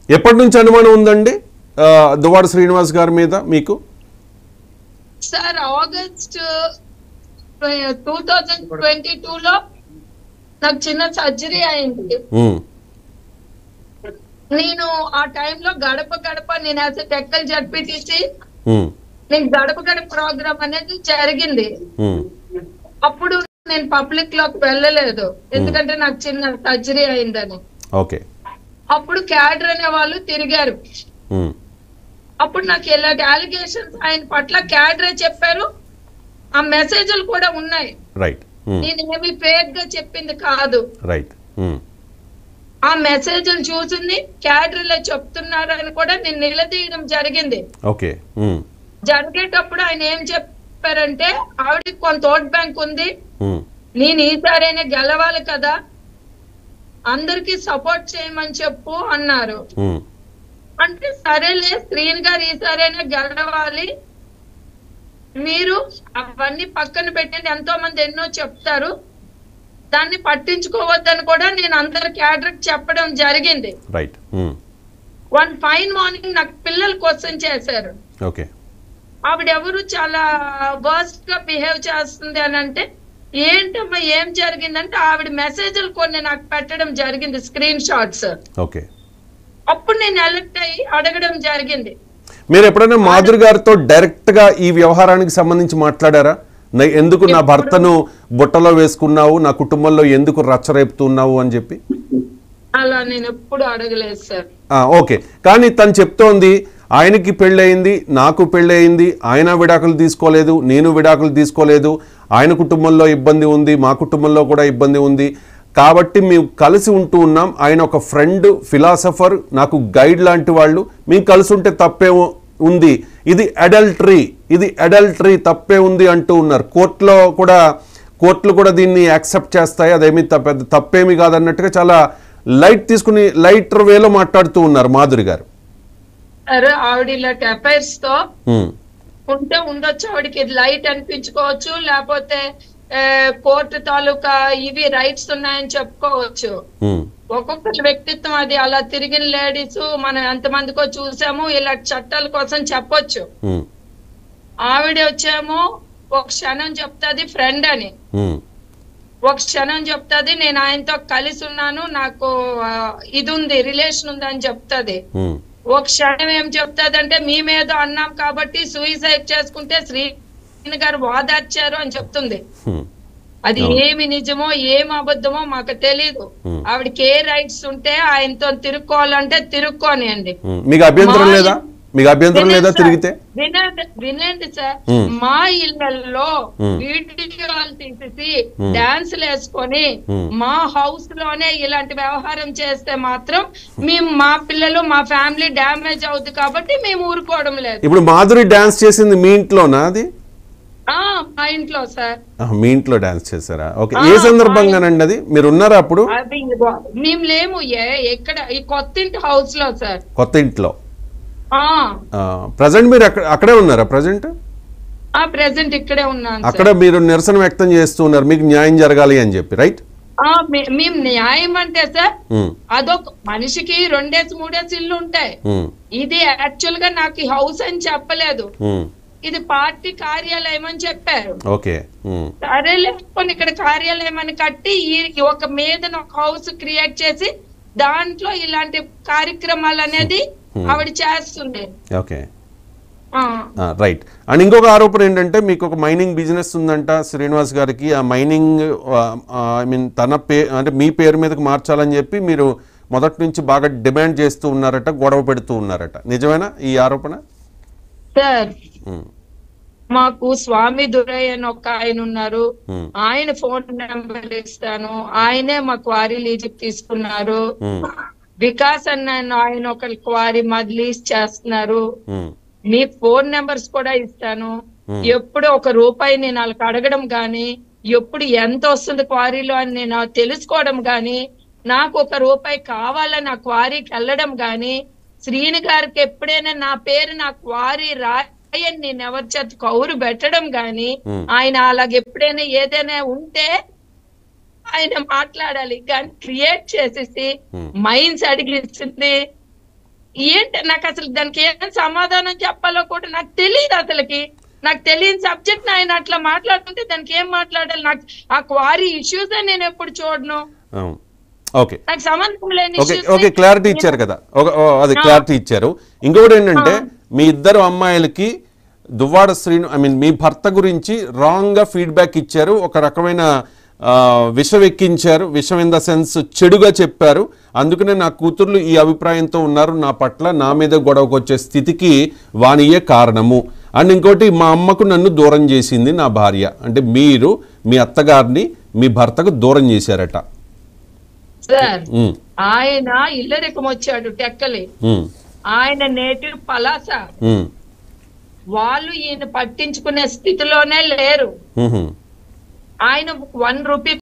ఎప్పటి నుంచి అనుమానం ఉందండి ఆ, దువ్వాడ శ్రీనివాస్ గారి మీద మీకు sir August two thousand twenty two లో నాకు చిన్న సర్జరీ అయింది ఉమ్, నేను ఆ టైంలో గడప గడప నేను యాజ్ టెక్కల్ జడ్పీ తీసి ఉమ్, నేను గడప గడప ప్రోగ్రామ్ అనేది జరిగింది ఉమ్, అప్పుడు నేను పబ్లిక్ లోకి వెళ్ళలేదు ఎందుకంటే నాకు చిన్న సర్జరీ అయిందని ఓకే అప్పుడు క్యాడర్ అనే వాళ్ళు తిరిగారు ఉమ్, అప్పుడు నాకు ఇలాంటి అలిగేషన్స్ ఆయన పట్ల క్యాడరే చెప్పారు ఆ మెసేజ్లు కూడా ఉన్నాయి రైట్ ఉమ్, నేను ఏమి ఫేక్ గా చెప్పింది కాదు రైట్ ఉమ్, ఆ మెసేజ్ చూసింది క్యాడర్లో చెప్తున్నారు అని కూడా నేను నిలదీయడం జరిగింది ఓకే ఉమ్, జరిగేటప్పుడు ఆయన ఏం చెప్పారంటే ఆవిడకి కొంత ఓట్ బ్యాంక్ ఉంది ఉమ్, నేను ఈసారైనా గెలవాలి కదా అందరికి సపోర్ట్ చేయమని చెప్పు అన్నారు ఉమ్, అంటే సరేలే శ్రీన్ గారు ఈసారైనా గెలవాలి మీరు అవన్నీ పక్కన పెట్టండి ఎంతో మంది ఎన్నో చెప్తారు దాన్ని పట్టించుకోవద్దని కూడా నేను అందరి క్యాడర్ చెప్పడం జరిగింది right um, one fine morning నాకు పిల్లలు క్వశ్చన్ చేశారు ఓకే ఆవిడెవరు చాలా వర్స్ట్ గా బిహేవ్ చేస్తుంది అని అంటే ఏంటమ్మా ఏం జరిగిందంటే ఆవిడ మెసేజ్లు కొన్ని నాకు పెట్టడం జరిగింది స్క్రీన్ షాట్స్ ఓకే అప్పుడు నేను ఎలక్ట్ అయ్యి అడగడం జరిగింది మీరు ఎప్పుడైనా మాధురి గారితో డైరెక్ట్ గా ఈ వ్యవహారానికి సంబంధించి మాట్లాడారా నా- ఎందుకు నా భర్తను బుట్టలో వేసుకున్నావు నా కుటుంబంలో ఎందుకు రచ్చరేపుతున్నావు అని చెప్పి అలా నేను ఎప్పుడు అడగలేదు సార్ ఆ, ఓకే కానీ తను చెప్తోంది ఆయనకి పెళ్ళయింది నాకు పెళ్ళయింది ఆయన విడాకులు తీసుకోలేదు నేను విడాకులు తీసుకోలేదు ఆయన కుటుంబంలో ఇబ్బంది ఉంది మా కుటుంబంలో కూడా ఇబ్బంది ఉంది కాబట్టి మేము కలిసి ఉంటూ ఉన్నాం ఆయన ఒక ఫ్రెండ్ ఫిలాసఫర్ నాకు గైడ్ లాంటి వాళ్ళు మేము కలిసి ఉంటే తప్పే ఉ- ఉంది ఇది అడల్టరీ ఇది అడల్టరీ తప్పే ఉంది అంటూ ఉన్నారు కోర్టులో కూడా కోర్టులు కూడా దీన్ని యాక్సెప్ట్ చేస్తాయి అదేమి తప్ప పెద్ద తప్పేమి కాదన్నట్టుగా చాలా లైట్ తీసుకుని లైటర్ వేలో మాట్లాడుతూ ఉన్నారు మాధురి గారు సరే ఆవిడ ఇలాంటి అఫైర్స్ తో ఉమ్, ఉంటే ఉండొచ్చు ఆవిడకి లైట్ అనిపించుకోవచ్చు లేకపోతే కోర్టు తాలూకా ఇవి రైట్స్ ఉన్నాయని చెప్పుకోవచ్చు ఉమ్, ఒక్కొక్కరి వ్యక్తిత్వం అది అలా తిరిగిన లేడీస్ మనం ఎంతమందికో చూసాము ఇలాంటి చట్టాల కోసం చెప్పొచ్చు ఉమ్, ఆవిడ వచ్చేమో ఒక క్షణం చెప్తాది ఫ్రెండ్ అని ఉమ్, ఒక క్షణం చెప్తాది నేను ఆయనతో కలిసి ఉన్నాను నాకు ఆ, ఇది ఉంది రిలేషన్ ఉంది అని చెప్తాది ఉమ్, ఒక క్షణం ఏం చెప్తాదంటే మీ మీద అన్నాం కాబట్టి సూయిసైడ్ చేసుకుంటే శ్రీ గారు వాదార్చారు అని చెప్తుంది ఉమ్, అది ఏమి నిజమో ఏమి అబద్ధమో మాకు తెలీదు Hmm. ఆవిడకి ఏ రైట్స్ ఉంటే ఆయనతో తిరుక్కోవాలంటే తిరుక్కోనియండి ఉమ్. మీకు అభ్యంతరం మా లేదా మీకు అభ్యంతరం లేదా వినండి తిరిగితే సార్, వినండి వినండి సార్ Hmm. మా ఇళ్లలో Hmm. వీడియోలు తీసేసి Hmm. డాన్సులు వేసుకొని Hmm. మా హౌస్ లోనే ఇలాంటి వ్యవహారం చేస్తే మాత్రం మేము మా పిల్లలు మా ఫ్యామిలీ డ్యామేజ్ అవుద్ది కాబట్టి మేము ఊరుకోవడం లేదు ఇప్పుడు మాధురి డాన్స్ చేసింది మీ ఇంట్లోనా అది ఆ మా ఇంట్లో సార్ ఆహా, మీ ఇంట్లో డాన్స్ చేశారా ఓకే ఆ, ఏ సందర్భంగానండి అది మీరు ఉన్నారా అప్పుడు అది మేము లేము ఏ- ఎక్కడ ఈ కొత్త ఇంటి హౌస్ లో సార్ కొత్త ఇంట్లో ఆ ప్రజెంట్ మీరు అక్కడ అక్కడే ఉన్నారా ప్రజెంట్ ఆ ప్రెసెంట్ ఇక్కడే ఉన్నాను సార్. అక్కడ మీరు నిరసన వ్యక్తం చేస్తూ ఉన్నారు మీకు న్యాయం జరగాలి అని చెప్పి రైట్ ఆ, మే- మేము న్యాయం అంటే సార్ అదొక మనిషికి రెండేసి మూడేసి ఇల్లు ఉంటాయి ఇది యాక్చువల్ గా నాకు ఈ హౌస్ అని చెప్పలేదు ఇది పార్టీ కార్యాలయం అని చెప్పారు ఓకే సరే లేకపోతే ఇక్కడ కార్యాలయం అని కట్టి ఈ ఒక మీద ఒక హౌస్ క్రియేట్ చేసి దాంట్లో ఇలాంటి కార్యక్రమాలు అనేది ఆవిడ చేస్తుంది ఓకే ఆ, రైట్ అండ్ ఇంకొక ఆరోపణ ఏంటంటే మీకు ఒక మైనింగ్ బిజినెస్ ఉందంట శ్రీనివాస్ గారికి ఆ మైనింగ్ ఐ మీన్ తన పే అంటే మీ పేరు మీదకి మార్చాలని చెప్పి మీరు మొదటి నుంచి బాగా డిమాండ్ చేస్తూ ఉన్నారట గొడవ పెడుతూ ఉన్నారట నిజమేనా ఈ ఆరోపణ సార్ ఉమ్, మాకు స్వామి దురయ్య అని ఒక ఆయన ఉన్నారు ఉమ్, ఆయన ఫోన్ నెంబర్ ఇస్తాను ఆయనే మా క్వారీ లీజుకి తీసుకున్నారు ఉమ్, వికాస్ అన్న ఆయన ఒక క్వారీ మాది లీజ్ చేస్తున్నారు ఉమ్, మీ ఫోన్ నెంబర్స్ కూడా ఇస్తాను Hmm. ఎప్పుడు ఒక రూపాయి నేను వాళ్ళకి అడగడం గాని ఎప్పుడు ఎంత వస్తుంది క్వారీలో అని నేను తెలుసుకోవడం గాని నాకు ఒక రూపాయి కావాలని ఆ క్వారీకి వెళ్ళడం గాని శ్రీని గారికి ఎప్పుడైనా నా పేరు నా క్వారీ రాయని నేను ఎవరి చేత కౌరు పెట్టడం గాని Hmm. ఆయన అలాగ ఎప్పుడైనా ఏదైనా ఉంటే ఆయన మాట్లాడాలి కానీ క్రియేట్ చేసేసి Hmm. మైన్స్ అడిగిస్తుంది ఏంటి నాకు అసలు దానికి ఏం సమాధానం చెప్పాలో కూడా నాకు తెలియదు అసలుకి నాకు తెలియని సబ్జెక్ట్ ఆయన అట్లా మాట్లాడుతుంటే దానికి ఏం మాట్లాడాలి నాకు ఆ క్వారీ ఇష్యూస్ నేను ఎప్పుడు చూడను అవును. ఓకే నాకు సంబంధం లేని ఓకే issues ఓకే ని క్లారిటీ ఇచ్చారు కదా ఒక ఓ, అది క్లారిటీ ఇచ్చారు ఇంకొకటి ఏంటంటే మీ ఇద్దరు అమ్మాయిలకి దువ్వాడ శ్రీను ఐ మీన్ మీ భర్త గురించి రాంగ్గా ఫీడ్బ్యాక్ ఇచ్చారు ఒక రకమైన ఆ, విషం ఎక్కించారు విషం ఇన్ ద సెన్స్ చెడుగా చెప్పారు అందుకనే నా కూతుర్లు ఈ అభిప్రాయంతో ఉన్నారు నా పట్ల నా మీద గొడవకు వచ్చే స్థితికి వానియే కారణము అండ్ ఇంకోటి మా అమ్మకు నన్ను దూరం చేసింది నా భార్య అంటే మీరు మీ అత్తగారిని మీ భర్తకు దూరం చేశారట సార్ ఉమ్, ఆయన ఇల్లరికం వచ్చాడు టెక్కలి ఉమ్, ఆయన నేటివ్ పలాస ఉమ్, వాళ్ళు ఈయన పట్టించుకునే స్థితిలోనే లేరు ఉహుం. ఆయన వన్ రూపీ